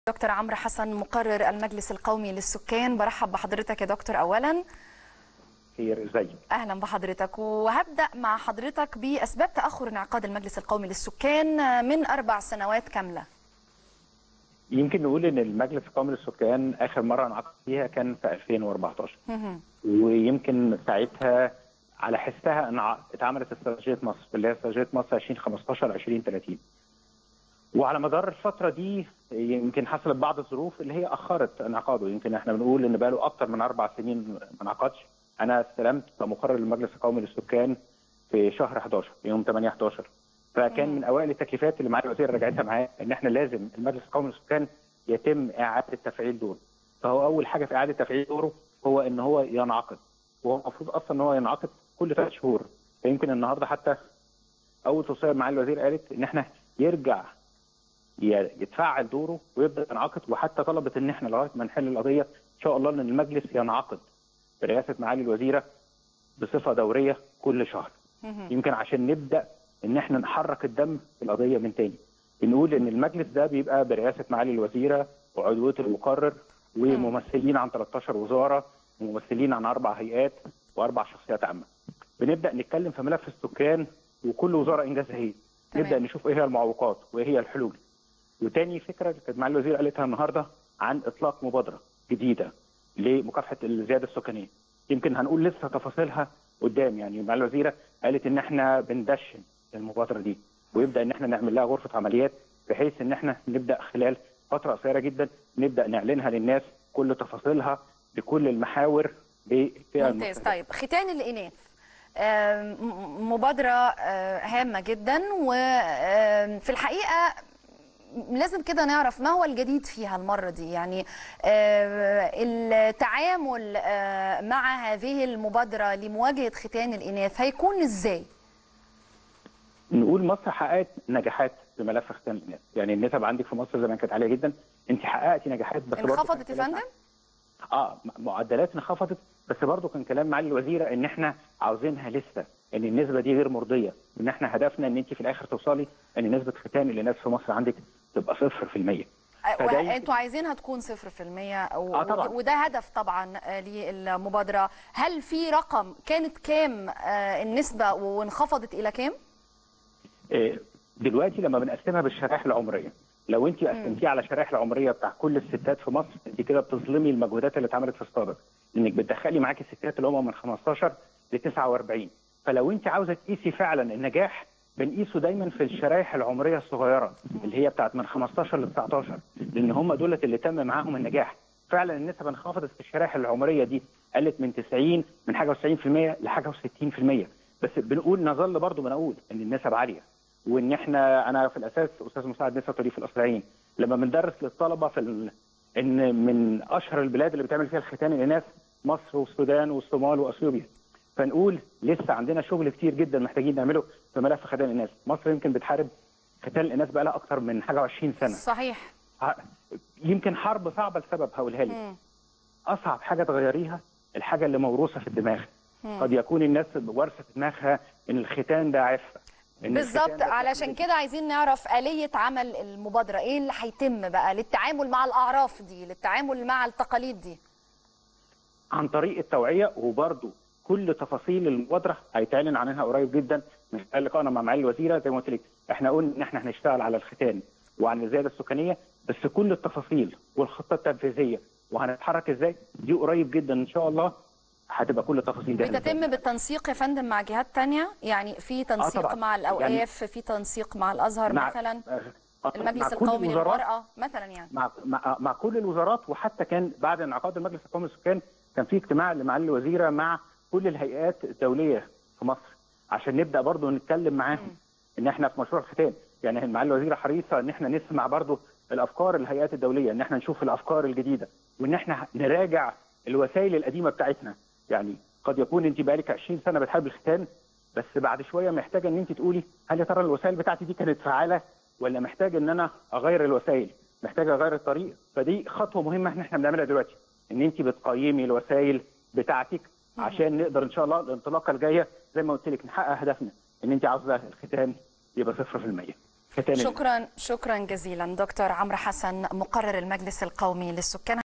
دكتور عمرو حسن مقرر المجلس القومي للسكان برحب بحضرتك يا دكتور اولا خير ازيك اهلا بحضرتك وهبدا مع حضرتك باسباب تاخر انعقاد المجلس القومي للسكان من اربع سنوات كامله يمكن نقول ان المجلس القومي للسكان اخر مره انعقد فيها كان في 2014 ويمكن ساعتها على حسها ان اتعملت استراتيجيه مصر اللي هي استراتيجيه مصر 2015 2030 وعلى مدار الفتره دي يمكن حصلت بعض الظروف اللي هي اخرت انعقاده يمكن احنا بنقول ان بقى له اكثر من اربع سنين ما انعقدش انا استلمت كمقرر للمجلس القومي للسكان في شهر 11 يوم 8 11 فكان من اوائل التكليفات اللي معالي الوزير راجعتها معاه ان احنا لازم المجلس القومي للسكان يتم اعاده تفعيل دوره فهو اول حاجه في اعاده تفعيل دوره هو ان هو ينعقد وهو المفروض اصلا ان هو ينعقد كل ثلاث شهور فيمكن النهارده حتى اول توصيه معالي الوزير قالت ان احنا يرجع يتفعل دوره ويبدا ينعقد وحتى طلبت ان احنا لغايه ما نحل القضيه ان شاء الله ان المجلس ينعقد برئاسه معالي الوزيره بصفه دوريه كل شهر. يمكن عشان نبدا ان احنا نحرك الدم في القضيه من تاني. بنقول ان المجلس ده بيبقى برئاسه معالي الوزيره وعضويه المقرر وممثلين عن 13 وزاره وممثلين عن اربع هيئات واربع شخصيات عامه. بنبدا نتكلم في ملف السكان وكل وزاره انجازها ايه. نبدا نشوف ايه هي المعوقات وايه هي الحلول. وتاني فكره كانت معالي الوزير قالتها النهارده عن اطلاق مبادره جديده لمكافحه الزياده السكانيه. يمكن هنقول لسه تفاصيلها قدام يعني معالي الوزيره قالت ان احنا بندشن المبادره دي ويبدا ان احنا نعمل لها غرفه عمليات بحيث ان احنا نبدا خلال فتره قصيره جدا نبدا نعلنها للناس كل تفاصيلها بكل المحاور ممتاز طيب ختان الاناث مبادره هامه جدا وفي الحقيقه لازم كده نعرف ما هو الجديد فيها المرة دي يعني التعامل مع هذه المبادرة لمواجهة ختان الإناث هيكون إزاي؟ نقول مصر حققت نجاحات في ملف ختان الإناث يعني النسب عندك في مصر زمان كانت عالية جدا أنت حققتي نجاحات بس انخفضت يا فندم؟ اه معدلات انخفضت بس برضه كان كلام معالي الوزيره ان احنا عاوزينها لسه ان النسبه دي غير مرضيه ان احنا هدفنا ان انت في الاخر توصلي ان نسبه ختان الاناث في مصر عندك تبقى 0% انتوا عايزينها تكون 0% أو آه طبعا. وده هدف طبعا للمبادره هل في رقم كانت كام النسبه وانخفضت الى كام دلوقتي لما بنقسمها بالشرائح العمريه لو انت قسمتيه على الشرائح العمريه بتاع كل الستات في مصر انت كده بتظلمي المجهودات اللي اتعملت في السابق انك بتدخلي معاكي الستات اللي هم من 15 ل 49 فلو انت عاوزه تقيسي فعلا النجاح بنقيسه دايما في الشرائح العمريه الصغيره اللي هي بتاعت من 15 ل 19 لان هم دولت اللي تم معاهم النجاح فعلا النسب انخفضت في الشرائح العمريه دي قلت من 90 من حاجه و90% لحاجه و60% بس بنقول نظل برضه بنقول ان النسب عاليه وان احنا انا في الاساس استاذ مساعد نسا طريف الاسرائيليين لما بندرس للطلبه في ال... ان من اشهر البلاد اللي بتعمل فيها الختان الاناث مصر والسودان والصومال واثيوبيا فنقول لسه عندنا شغل كتير جدا محتاجين نعمله في ملف ختان الاناث مصر يمكن بتحارب ختان الاناث بقى لها اكتر من حاجه و20 سنه صحيح يمكن حرب صعبه لسبب هقولها لك اصعب حاجه تغيريها الحاجه اللي موروثه في الدماغ قد يكون الناس وارثه في دماغها ان الختان ده عفه بالظبط علشان كده عايزين نعرف آلية عمل المبادرة ايه اللي هيتم بقى للتعامل مع الأعراف دي للتعامل مع التقاليد دي عن طريق التوعية وبرضه كل تفاصيل المبادرة هيتعلن عنها قريب جدا من خلال لقائنا مع معالي الوزيرة زي ما قلت لك احنا قلنا ان احنا هنشتغل على الختان وعن الزيادة السكانية بس كل التفاصيل والخطة التنفيذية وهنتحرك ازاي دي قريب جدا ان شاء الله هتبقى كل التفاصيل دي بتتم بالتنسيق يا فندم مع جهات تانية يعني في تنسيق آه مع الاوقاف يعني في تنسيق مع الازهر مع مثلا آه المجلس القومي للمراه مثلا يعني مع, مع مع كل الوزارات وحتى كان بعد انعقاد المجلس القومي للسكان كان في اجتماع لمعالي الوزيره مع كل الهيئات الدوليه في مصر عشان نبدا برضه نتكلم معاهم ان احنا في مشروع الختان يعني معالي الوزيره حريصه ان احنا نسمع برضه الافكار الهيئات الدوليه ان احنا نشوف الافكار الجديده وان احنا نراجع الوسائل القديمه بتاعتنا يعني قد يكون انت بقالك 20 سنه بتحارب الختان بس بعد شويه محتاجه ان انت تقولي هل يا ترى الوسائل بتاعتي دي كانت فعاله ولا محتاج ان انا اغير الوسائل محتاج اغير الطريق فدي خطوه مهمه احنا احنا بنعملها دلوقتي ان انت بتقيمي الوسائل بتاعتك عشان نقدر ان شاء الله الانطلاقه الجايه زي ما قلت لك نحقق هدفنا ان انت عاوزه الختان يبقى 0% ختان شكرا شكرا جزيلا دكتور عمرو حسن مقرر المجلس القومي للسكان